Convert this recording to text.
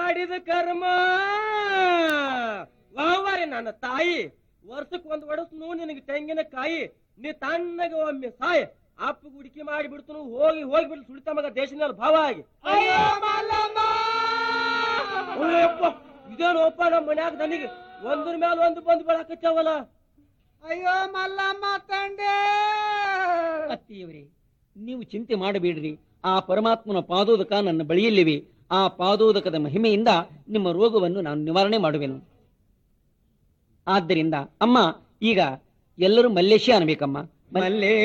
ಮಾಡಿದ ಕರ್ಮ ವಾವಾರಿ ನನ್ನ ತಾಯಿ ವರ್ಷಕ್ಕೆ ಒಂದ್ ಒಡಸ್ನು ನಿನಗೆ ತೆಂಗಿನ ಕಾಯಿ ನೀ ತಣ್ಣಗ ಒಮ್ಮೆ ಸಾಯ್ ಅಪ್ಪ ಗುಡಿಕೆ ಮಾಡಿ ಬಿಡ್ತನು ಹೋಗಿ ಹೋಗಿ ಬಿಡ್ತು ಸುಳಿತ ಮಗ ದೇಶದ ಭಾವ ಆಗಿ ಅಯ್ಯಪ್ಪ ಇದೇನೋಪ್ಪ ನಮ್ಮ ಮನ್ಯಾಗ ನನಗೆ ಒಂದ್ರ ಮೇಲೆ ಒಂದು ಬಂದು ಬೆಳಕತ್ತವಲ್ಲ ಅಯ್ಯೋ ಮಲ್ಲಮ್ಮ ತಂದೆ ಅತ್ತಿಯವರೇ ನೀವು ಚಿಂತೆ ಮಾಡಬೇಡ್ರಿ ಆ ಪರಮಾತ್ಮನ ಪಾದೋದಕ ನನ್ನ ಬಳಿಯಲ್ಲಿವೆ ಆ ಪಾದೋದಕದ ಮಹಿಮೆಯಿಂದ ನಿಮ್ಮ ರೋಗವನ್ನು ನಾನು ನಿವಾರಣೆ ಮಾಡುವೆನು ಆದ್ದರಿಂದ ಅಮ್ಮ ಈಗ ಎಲ್ಲರೂ ಮಲ್ಲೇಶಿ ಅನ್ಬೇಕಮ್ಮ ಮಲ್ಲೇ